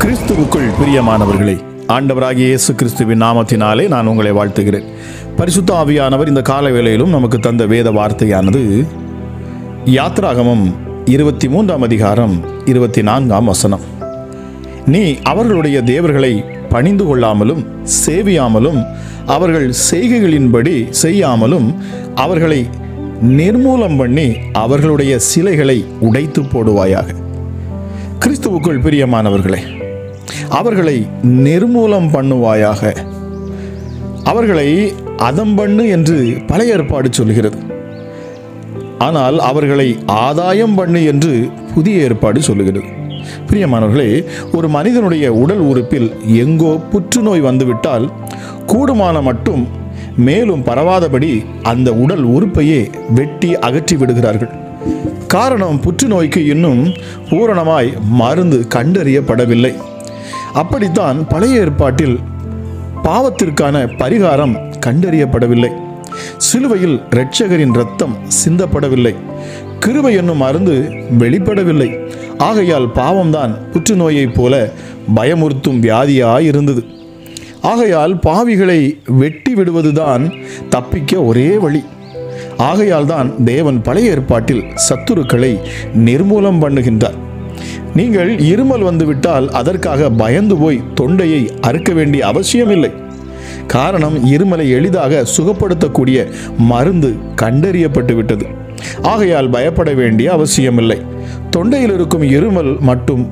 கிறிஸ்துவுக்குள் பிரியமானவர்களே ஆண்டவராகிய இயேசு கிறிஸ்துவின் நாமத்தினாலே நான் உங்களை வாழ்த்துகிறேன் பரிசுத்த ஆவியானவர் இந்த கால வேளையிலும் நமக்கு தந்த வேத வார்த்தையானது யாத்ராகமம் இருபத்தி மூன்றாம் அதிகாரம் இருபத்தி நான்காம் வசனம் நீ அவர்களுடைய தேவர்களை பணிந்து கொள்ளாமலும் சேவியாமலும் அவர்கள் செய்கைகளின்படி செய்யாமலும் அவர்களை நிர்மூலம் பண்ணி அவர்களுடைய சிலைகளை உடைத்து போடுவாயாக கிறிஸ்துவுக்குள் பிரியமானவர்களே அவர்களை நிர்மூலம் பண்ணுவாயாக அவர்களை அதம் பண்ணு என்று பழைய ஏற்பாடு சொல்கிறது ஆனால் அவர்களை ஆதாயம் பண்ணு என்று புதிய ஏற்பாடு சொல்லுகிறது பிரியமானவர்களே ஒரு மனிதனுடைய உடல் உறுப்பில் எங்கோ புற்றுநோய் வந்துவிட்டால் கூடுமான மட்டும் மேலும் பரவாதபடி அந்த உடல் உறுப்பையே வெட்டி அகற்றி விடுகிறார்கள் காரணம் புற்றுநோய்க்கு இன்னும் பூரணமாய் மருந்து கண்டறியப்படவில்லை அப்படித்தான் பழைய ஏற்பாட்டில் பாவத்திற்கான பரிகாரம் கண்டறியப்படவில்லை சிலுவையில் இரட்சகரின் ரத்தம் சிந்தப்படவில்லை கிருபை என்னும் மருந்து வெளிப்படவில்லை ஆகையால் பாவம்தான் புற்றுநோயைப் போல பயமுறுத்தும் வியாதியாய் இருந்தது ஆகையால் பாவிகளை வெட்டி விடுவதுதான் தப்பிக்க ஒரே வழி ஆகையால் தான் தேவன் பழைய ஏற்பாட்டில் சத்துருக்களை நிர்மூலம் பண்ணுகின்றார் நீங்கள் இருமல் வந்துவிட்டால் அதற்காக பயந்து போய் தொண்டையை அறுக்க வேண்டிய அவசியமில்லை காரணம் இருமலை எளிதாக சுகப்படுத்தக்கூடிய மருந்து கண்டறியப்பட்டு விட்டது ஆகையால் பயப்பட வேண்டிய அவசியமில்லை தொண்டையில் இருக்கும் இருமல் மட்டும்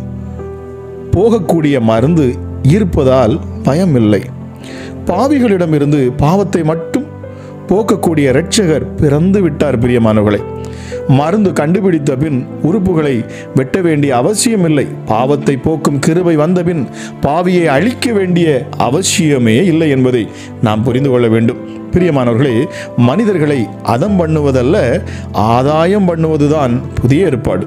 போகக்கூடிய மருந்து இருப்பதால் பயமில்லை பாவிகளிடமிருந்து பாவத்தை மட்டும் போக்கக்கூடிய இரட்சகர் பிறந்து விட்டார் பிரியமானவர்களே மருந்து கண்டுபிடித்த பின் உறுப்புகளை வெட்ட வேண்டிய அவசியமில்லை பாவத்தை போக்கும் கிருபை வந்தபின் பாவியை அழிக்க வேண்டிய அவசியமே இல்லை என்பதை நாம் புரிந்து கொள்ள வேண்டும் பிரியமானவர்களே மனிதர்களை அதம் பண்ணுவதல்ல ஆதாயம் பண்ணுவதுதான் புதிய ஏற்பாடு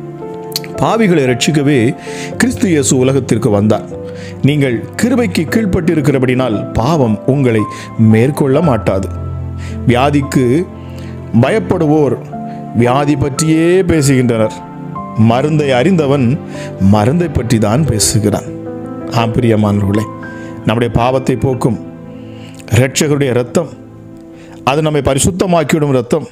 பாவிகளை ரட்சிக்கவே கிறிஸ்து இயேசு உலகத்திற்கு வந்தார் நீங்கள் கிருபைக்கு கீழ்ப்பட்டிருக்கிறபடினால் பாவம் உங்களை மேற்கொள்ள மாட்டாது வியாதிக்கு பயப்படுவோர் வியாதி பற்றியே பேசுகின்றனர் மருந்தை அறிந்தவன் மருந்தை பற்றி தான் பேசுகிறான் ஆம் பிரியமானவர்களே நம்முடைய பாவத்தை போக்கும் இரட்சகருடைய ரத்தம் அது நம்மை பரிசுத்தமாக்கிவிடும் ரத்தம்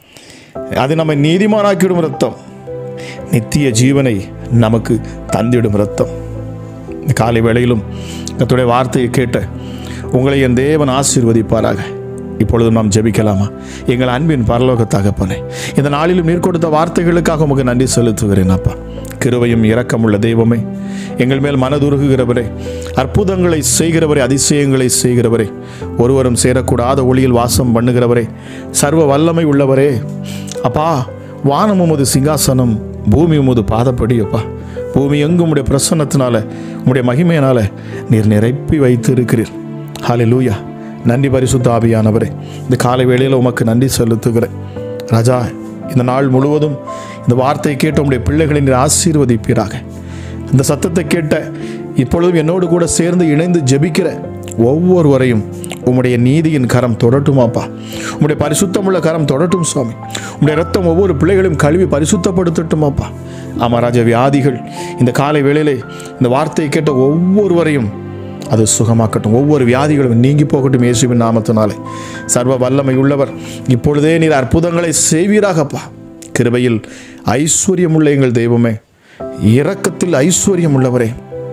அது நம்மை நீதிமானாக்கிவிடும் ரத்தம் நித்திய ஜீவனை நமக்கு தந்திடும் ரத்தம் இந்த காலை வேளையிலும் கத்துடைய வார்த்தையை கேட்ட உங்களை என் தேவன் ஆசீர்வதிப்பாராக இப்பொழுது நாம் ஜெபிக்கலாமா எங்கள் அன்பின் பரலோக தகப்பனே இந்த நாளிலும் நீர் கொடுத்த வார்த்தைகளுக்காக உமக்கு நன்றி செலுத்துகிறேன் அப்பா கிருபையும் இரக்கமுள்ள தெய்வமே எங்கள் மேல் மனதுருகுகிறவரே அற்புதங்களை செய்கிறவரே அதிசயங்களை செய்கிறவரே ஒருவரும் சேரக்கூடாத ஒளியில் வாசம் பண்ணுகிறவரே சர்வ வல்லமை உள்ளவரே அப்பா வானம் உமது சிங்காசனம் பூமி உமது பாதப்படி அப்பா பூமி எங்கும் உடைய பிரசன்னத்தினால உடைய மகிமையினால நீர் நிரப்பி வைத்து இருக்கிறீர் ஹாலே லூயா நன்றி பரிசுத்த ஆவியானவரே இந்த காலை வேளையில் உமக்கு நன்றி செலுத்துகிறேன் ராஜா இந்த நாள் முழுவதும் இந்த வார்த்தையை கேட்ட உடைய பிள்ளைகளை நீர் ஆசீர்வதிப்பீராக இந்த சத்தத்தை கேட்ட இப்பொழுதும் என்னோடு கூட சேர்ந்து இணைந்து ஜெபிக்கிற ஒவ்வொருவரையும் உம்முடைய நீதியின் கரம் தொடட்டுமாப்பா உம்முடைய பரிசுத்தமுள்ள கரம் தொடட்டும் சுவாமி உம்முடைய ரத்தம் ஒவ்வொரு பிள்ளைகளையும் கழுவி பரிசுத்தப்படுத்தட்டுமாப்பா ஆமாம் ராஜா வியாதிகள் இந்த காலை வேளையிலே இந்த வார்த்தையை கேட்ட ஒவ்வொருவரையும் அது சுகமாக்கட்டும் ஒவ்வொரு வியாதிகளும் நீங்கி போகட்டும் இயேசுவின் நாமத்தினாலே சர்வ வல்லமை உள்ளவர் இப்பொழுதே நீர் அற்புதங்களை செய்வீராகப்பா கிருபையில் ஐஸ்வர்யமுள்ள எங்கள் தெய்வமே இரக்கத்தில் ஐஸ்வர்யம் உள்ளவரே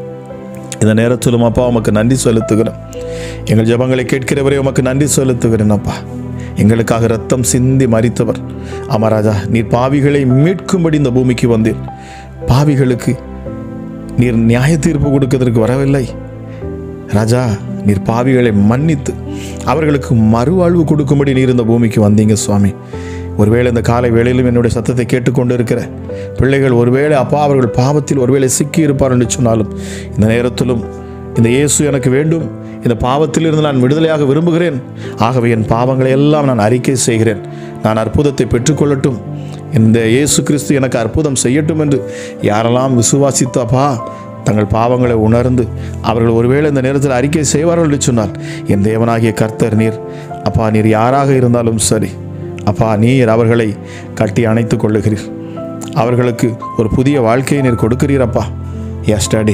இந்த நேரத்திலும் அப்பா உமக்கு நன்றி செலுத்துகிறேன் எங்கள் ஜெபங்களை கேட்கிறவரே உமக்கு நன்றி செலுத்துகிறேன் அப்பா எங்களுக்காக ரத்தம் சிந்தி மறித்தவர் அமராஜா நீர் பாவிகளை மீட்கும்படி இந்த பூமிக்கு வந்தீர் பாவிகளுக்கு நீர் நியாய தீர்ப்பு கொடுக்கிறதற்கு வரவில்லை ராஜா நீர் பாவிகளை மன்னித்து அவர்களுக்கு மறுவாழ்வு கொடுக்கும்படி நீர் இந்த பூமிக்கு வந்தீங்க சுவாமி ஒருவேளை இந்த காலை வேளையிலும் என்னுடைய சத்தத்தை கேட்டுக்கொண்டு இருக்கிற பிள்ளைகள் ஒருவேளை அப்பா அவர்கள் பாவத்தில் ஒருவேளை சிக்கி இருப்பார் என்று சொன்னாலும் இந்த நேரத்திலும் இந்த இயேசு எனக்கு வேண்டும் இந்த பாவத்திலிருந்து நான் விடுதலையாக விரும்புகிறேன் ஆகவே என் பாவங்களை எல்லாம் நான் அறிக்கை செய்கிறேன் நான் அற்புதத்தை பெற்றுக்கொள்ளட்டும் இந்த இயேசு கிறிஸ்து எனக்கு அற்புதம் செய்யட்டும் என்று யாரெல்லாம் விசுவாசித்தப்பா தங்கள் பாவங்களை உணர்ந்து அவர்கள் ஒருவேளை இந்த நேரத்தில் அறிக்கை செய்வார்கள் என்று சொன்னால் என் தேவனாகிய கர்த்தர் நீர் அப்பா நீர் யாராக இருந்தாலும் சரி அப்பா நீர் அவர்களை கட்டி அணைத்து கொள்ளுகிறீர் அவர்களுக்கு ஒரு புதிய வாழ்க்கையை நீர் கொடுக்கிறீரப்பா எஸ் டாடி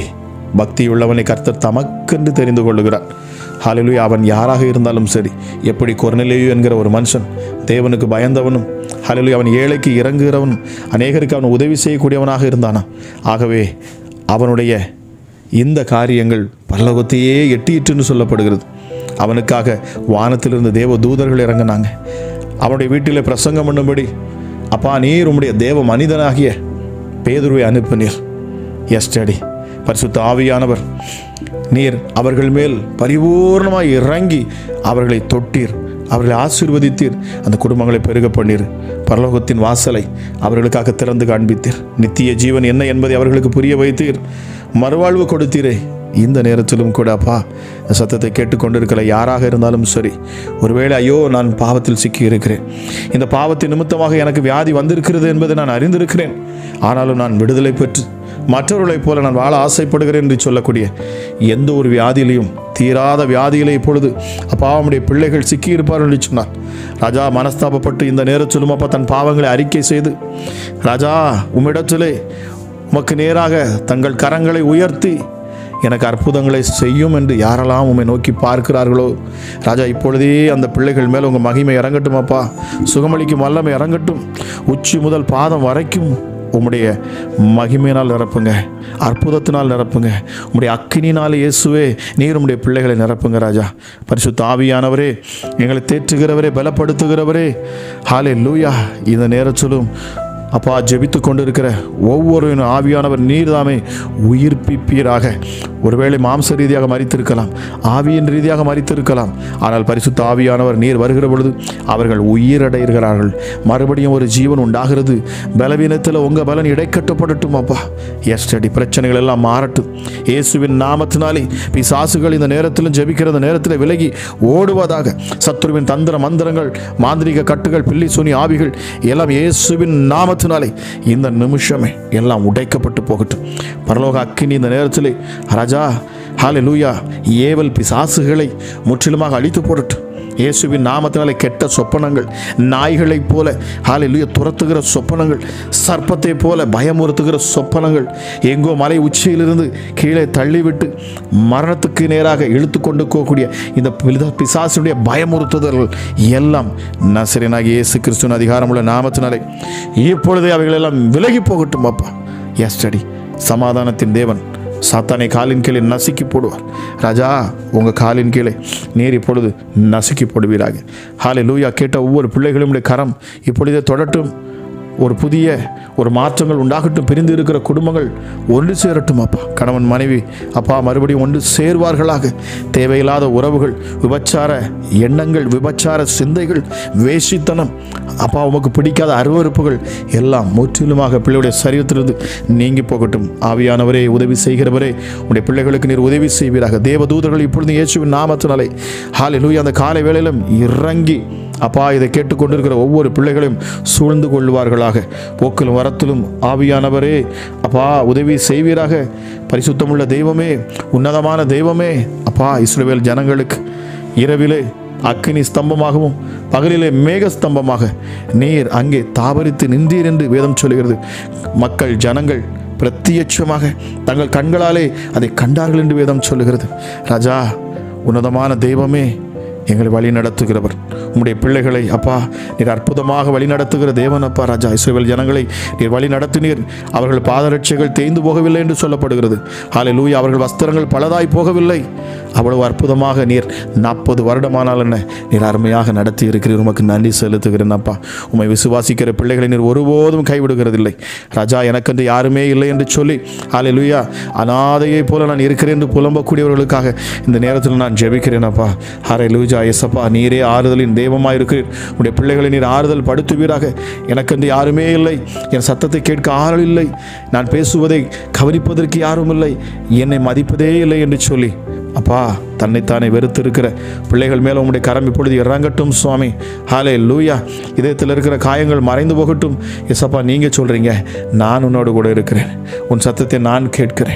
பக்தியுள்ளவனை கர்த்தர் தமக்கென்று தெரிந்து கொள்ளுகிறார் ஹalleluya அவன் யாராக இருந்தாலும் சரி எப்படி கொர்நெலியு என்கிற ஒரு மனுஷன் தேவனுக்கு பயந்தவனும் ஹalleluya அவன் ஏழைக்கு இறங்குகிறவனும் அநேகருக்கு அவன் உதவி செய்யக்கூடியவனாக இருந்தானா ஆகவே அவனுடைய இந்த காரியங்கள் பரலோகத்தையே எட்டியிற்றுன்னு சொல்லப்படுகிறது அவனுக்காக வானத்திலிருந்து தேவ தூதர்கள் இறங்கினாங்க அவனுடைய வீட்டிலே பிரசங்கம் பண்ணும்படி அப்பா நீர் உம்முடைய தேவ மனிதனாகிய பேதுருவை அனுப்பினீர் எஸ்டடி பரிசுத்த ஆவியானவர் நீர் அவர்கள் மேல் பரிபூர்ணமாய் இறங்கி அவர்களை தொட்டீர் அவர்களை ஆசீர்வதித்தீர் அந்த குடும்பங்களை பெருக பண்ணீர் பரலோகத்தின் வாசலை அவர்களுக்காக திறந்து காண்பித்தீர் நித்திய ஜீவன் என்ன என்பதை அவர்களுக்கு புரிய வைத்தீர் மறுவாழ்வு கொடுத்தீரே இந்த நேரத்திலும் கூட அப்பா இந்த சத்தத்தை கேட்டுக்கொண்டிருக்கிற யாராக இருந்தாலும் சரி ஒருவேளை ஐயோ நான் பாவத்தில் சிக்கி இருக்கிறேன் இந்த பாவத்தின் நிமித்தமாக எனக்கு வியாதி வந்திருக்கிறது என்பதை நான் அறிந்திருக்கிறேன் ஆனாலும் நான் விடுதலை பெற்று மற்றவர்களைப் போல நான் வாழ ஆசைப்படுகிறேன் என்று சொல்லக்கூடிய எந்த ஒரு வியாதியிலையும் தீராத வியாதியிலே இப்பொழுது அப்பா அவனுடைய பிள்ளைகள் சிக்கியிருப்பார்கள் என்று சொன்னார் ராஜா மனஸ்தாபப்பட்டு இந்த நேரத்திலும் அப்பா தன் பாவங்களை அறிக்கை செய்து ராஜா உம்மிடத்திலே உமக்கு நேராக தங்கள் கரங்களை உயர்த்தி எனக்கு அற்புதங்களை செய்யும் என்று யாரெல்லாம் உம்மை நோக்கி பார்க்கிறார்களோ ராஜா இப்பொழுதே அந்த பிள்ளைகள் மேலே உங்கள் மகிமை இறங்கட்டும் அப்பா சுகமளிக்கும் வல்லமை இறங்கட்டும் உச்சி முதல் பாதம் வரைக்கும் உம்முடைய மகிமையினால் நிரப்புங்க அற்புதத்தினால் நிரப்புங்க உம்முடைய அக்கினினால் இயேசுவே நீர் உம்முடைய பிள்ளைகளை நிரப்புங்க ராஜா பரிசுத்த ஆவியானவரே எங்களை தேற்றுகிறவரே பலப்படுத்துகிறவரே ஹாலே லூயா இந்த நேரத்திலும் அப்பா ஜெபித்து கொண்டிருக்கிற ஒவ்வொரு ஆவியானவர் நீர்தாமே உயிர்ப்பிப்பீராக ஒருவேளை மாம்ச ரீதியாக மறித்திருக்கலாம் ஆவியின் ரீதியாக மறித்திருக்கலாம் ஆனால் பரிசுத்த ஆவியானவர் நீர் வருகிற பொழுது அவர்கள் உயிரடைகிறார்கள் மறுபடியும் ஒரு ஜீவன் உண்டாகிறது பலவீனத்தில் உங்கள் பலன் இடைக்கட்டப்படட்டும் அப்பா எஸ்டடி பிரச்சனைகள் எல்லாம் மாறட்டும் இயேசுவின் நாமத்தினாலே பிசாசுகள் இந்த நேரத்திலும் ஜெபிக்கிற இந்த நேரத்தில் விலகி ஓடுவதாக சத்துருவின் தந்திர மந்திரங்கள் மாந்திரிக கட்டுகள் பில்லி சுனி ஆவிகள் எல்லாம் இயேசுவின் நாமத்தினாலே இந்த நிமிஷமே எல்லாம் உடைக்கப்பட்டு போகட்டும் பரலோக அக்கினி இந்த நேரத்திலே ராஜா ஹாலே லூயா ஏவல் பிசாசுகளை முற்றிலுமாக அழித்து போடட்டும் இயேசுவின் நாமத்தினாலே கெட்ட சொப்பனங்கள் நாய்களைப் போல ஹாலிலுய துரத்துகிற சொப்பனங்கள் சர்ப்பத்தை போல பயமுறுத்துகிற சொப்பனங்கள் எங்கோ மலை உச்சியிலிருந்து கீழே தள்ளிவிட்டு மரணத்துக்கு நேராக இழுத்து கொண்டு போகக்கூடிய இந்த பித- பிசாசுடைய பயமுறுத்துதல்கள் எல்லாம் நசரனாகிய இயேசு கிறிஸ்துவின் அதிகாரமுள்ள நாமத்தினாலே இப்பொழுதே அவைகள் எல்லாம் விலகி போகட்டும் அப்பா எஸ்டடி சமாதானத்தின் தேவன் சாத்தானை காலின் கீழே நசுக்கி போடுவார் ராஜா உங்கள் காலின் கீழே நீர் இப்பொழுது நசுக்கி போடுவீராக ஹாலே லூயா கேட்ட ஒவ்வொரு பிள்ளைகளுடைய கரம் இப்பொழுதே தொடட்டும் ஒரு புதிய ஒரு மாற்றங்கள் உண்டாகட்டும் பிரிந்து இருக்கிற குடும்பங்கள் ஒன்று சேரட்டும் அப்பா கணவன் மனைவி அப்பா மறுபடியும் ஒன்று சேர்வார்களாக தேவையில்லாத உறவுகள் விபச்சார எண்ணங்கள் விபச்சார சிந்தைகள் வேஷித்தனம் அப்பா உமக்கு பிடிக்காத அருவருப்புகள் எல்லாம் முற்றிலுமாக பிள்ளையுடைய சரீரத்திலிருந்து நீங்கி போகட்டும் ஆவியானவரே உதவி செய்கிறவரே உடைய பிள்ளைகளுக்கு நீர் உதவி செய்வீராக தேவதூதர்கள் இப்பொழுது இயேசுவின் நாமத்தினாலே ஹாலிலூயா அந்த காலை வேளையிலும் இறங்கி அப்பா இதை கேட்டுக்கொண்டிருக்கிற ஒவ்வொரு பிள்ளைகளையும் சூழ்ந்து கொள்வார்களாக போக்கிலும் வரத்திலும் ஆவியானவரே அப்பா உதவி செய்வீராக பரிசுத்தமுள்ள தெய்வமே உன்னதமான தெய்வமே அப்பா இஸ்ரவேல் ஜனங்களுக்கு இரவிலே அக்கினி ஸ்தம்பமாகவும் பகலிலே மேக ஸ்தம்பமாக நீர் அங்கே தாபரித்து நின்றீர் என்று வேதம் சொல்கிறது மக்கள் ஜனங்கள் பிரத்யட்சமாக தங்கள் கண்களாலே அதை கண்டார்கள் என்று வேதம் சொல்லுகிறது ராஜா உன்னதமான தெய்வமே எங்களை வழி நடத்துகிறவர் உம்முடைய பிள்ளைகளை அப்பா நீர் அற்புதமாக வழி நடத்துகிற தேவன் அப்பா ராஜா இஸ்ரவேல் ஜனங்களை நீர் வழி நடத்தினீர் அவர்கள் பாதரட்சைகள் தேய்ந்து போகவில்லை என்று சொல்லப்படுகிறது ஹாலே லூயா அவர்கள் வஸ்திரங்கள் பலதாய் போகவில்லை அவ்வளவு அற்புதமாக நீர் நாற்பது வருடமானால் என்ன நீர் அருமையாக நடத்தி இருக்கிறீர் உமக்கு நன்றி செலுத்துகிறேன் அப்பா உம்மை விசுவாசிக்கிற பிள்ளைகளை நீர் ஒருபோதும் கைவிடுகிறதில்லை ராஜா எனக்கென்று யாருமே இல்லை என்று சொல்லி ஹாலே லூயா அனாதையைப் போல நான் இருக்கிறேன் என்று புலம்பக்கூடியவர்களுக்காக இந்த நேரத்தில் நான் ஜெபிக்கிறேன் அப்பா ஹரே லூஜா எஸ்அப்பா நீரே ஆறுதலின் தெய்வமாக இருக்கிறீர் உடைய பிள்ளைகளை நீர் ஆறுதல் படுத்துவீராக எனக்கென்று யாருமே இல்லை என் சத்தத்தை கேட்க ஆள் இல்லை நான் பேசுவதை கவனிப்பதற்கு யாரும் இல்லை என்னை மதிப்பதே இல்லை என்று சொல்லி அப்பா தன்னைத்தானே வெறுத்திருக்கிற பிள்ளைகள் மேலே உங்களுடைய கரம் இப்பொழுது இறங்கட்டும் சுவாமி ஹாலே லூயா இதயத்தில் இருக்கிற காயங்கள் மறைந்து போகட்டும் எஸ்அப்பா நீங்கள் சொல்கிறீங்க நான் உன்னோடு கூட இருக்கிறேன் உன் சத்தத்தை நான் கேட்கிறேன்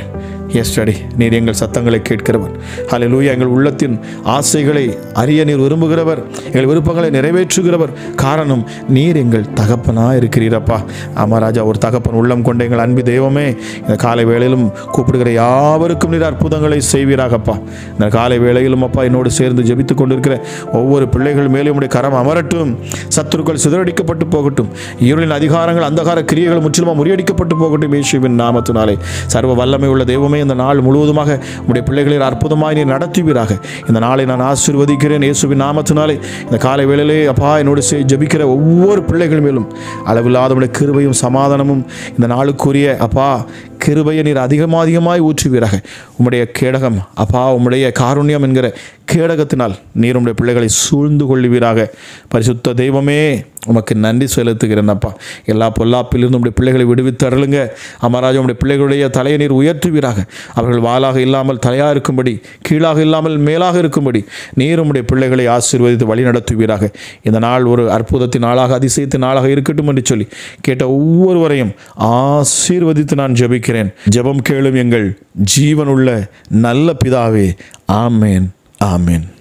எஸ் டாடி நீர் எங்கள் சத்தங்களை கேட்கிறவர் ஹalleluya எங்கள் உள்ளத்தின் ஆசைகளை அறிய நீர் விரும்புகிறவர் எங்கள் விருப்பங்களை நிறைவேற்றுகிறவர் காரணம் நீர் எங்கள் தகப்பனா இருக்கிறீரப்பா ஆமா ராஜா ஒரு தகப்பன் உள்ளம் கொண்ட எங்கள் அன்பு தெய்வமே இந்த காலை வேளையிலும் கூப்பிடுகிற யாவருக்கும் நீர் அற்புதங்களை செய்வீராகப்பா இந்த காலை வேளையிலும் அப்பா என்னோடு சேர்ந்து ஜெபித்துக் கொண்டிருக்கிற ஒவ்வொரு பிள்ளைகள் மேலும் உடைய கரம் அமரட்டும் சத்துருக்கள் சிதறடிக்கப்பட்டு போகட்டும் இருளின் அதிகாரங்கள் அந்தகார கிரியைகள் முற்றிலுமாக முறியடிக்கப்பட்டு போகட்டும் இயேசுவின் நாமத்தினாலே சர்வ வல்லமை உள்ள தெய்வமே இந்த நாள் முழுவதுமாக உடைய பிள்ளைகளை அற்புதமாய் நீர் நடத்துவீராக இந்த நாளை நான் ஆசீர்வதிக்கிறேன் இயேசுவின் நாமத்தினாலே இந்த காலை வேளையிலே அப்பா என்னோடு சே ஜெபிக்கிற ஒவ்வொரு பிள்ளைகள் மேலும் அளவில்லாத உடைய கிருபையும் சமாதானமும் இந்த நாளுக்குரிய அப்பா கிருபையை நீர் அதிகமாக அதிகமாய் ஊற்றுவீராக உம்முடைய கேடகம் அப்பா உம்முடைய காருண்யம் என்கிற கேடகத்தினால் நீர் உம்முடைய பிள்ளைகளை சூழ்ந்து கொள்ளுவீராக பரிசுத்த தெய்வமே உமக்கு நன்றி செலுத்துகிறேன் அப்பா எல்லா பொல்லாப்பிலிருந்து உடைய பிள்ளைகளை விடுவித்து அருளுங்க அமராஜா உடைய பிள்ளைகளுடைய தலையை நீர் உயர்த்துவீராக அவர்கள் வாளாக இல்லாமல் தலையாக இருக்கும்படி கீழாக இல்லாமல் மேலாக இருக்கும்படி நீர் உம்முடைய பிள்ளைகளை ஆசீர்வதித்து வழி நடத்துவீராக இந்த நாள் ஒரு அற்புதத்தின் நாளாக அதிசயத்தின் நாளாக இருக்கட்டும் என்று சொல்லி கேட்ட ஒவ்வொருவரையும் ஆசீர்வதித்து நான் ஜெபிக்கிறேன் ஜெபம் கேளும் எங்கள் ஜீவனுள்ள நல்ல பிதாவே ஆமேன் ஆமேன்